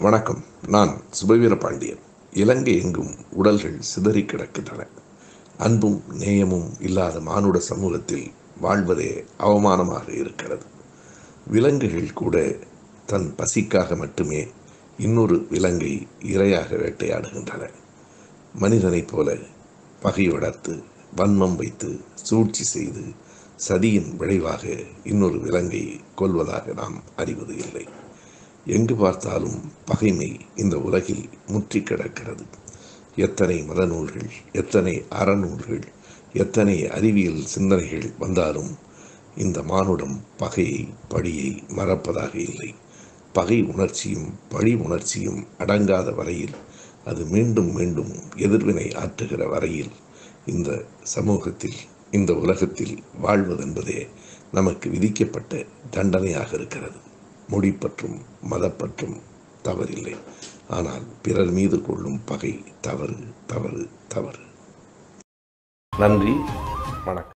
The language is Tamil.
வணக்கம் நான் சுபவீர பாண்டியன் இலங்கை எங்கும் உடல்கள் சிதறி கிடக்கின்றன அன்பும் நேயமும் இல்லாத மானுட சமூகத்தில் வாழ்வதே அவமானமாக இருக்கிறது விலங்குகள் கூட தன் பசிக்காக மட்டுமே இன்னொரு விலங்கை இரையாக வேட்டையாடுகின்றன மனிதனைப் போல பகை வளர்த்து வன்மம் வைத்து சூழ்ச்சி செய்து சதியின் விளைவாக இன்னொரு விலங்கை கொல்வதாக நாம் அறிவது இல்லை எங்கு பார்த்தாலும் பகைமை இந்த உலகில் முற்றி கிடக்கிறது எத்தனை மத நூல்கள் எத்தனை அறநூல்கள் எத்தனை அறிவியல் சிந்தனைகள் வந்தாலும் இந்த மானுடம் பகையை பழியை மறப்பதாக இல்லை பகை உணர்ச்சியும் பழி உணர்ச்சியும் அடங்காத வரையில் அது மீண்டும் மீண்டும் எதிர்வினை ஆற்றுகிற வரையில் இந்த சமூகத்தில் இந்த உலகத்தில் வாழ்வதென்பதே நமக்கு விதிக்கப்பட்ட தண்டனையாக இருக்கிறது மொழிப்பற்றும் மதப்பற்றும் தவறில்லை ஆனால் பிறர் மீது கொள்ளும் பகை தவறு தவறு தவறு நன்றி வணக்கம்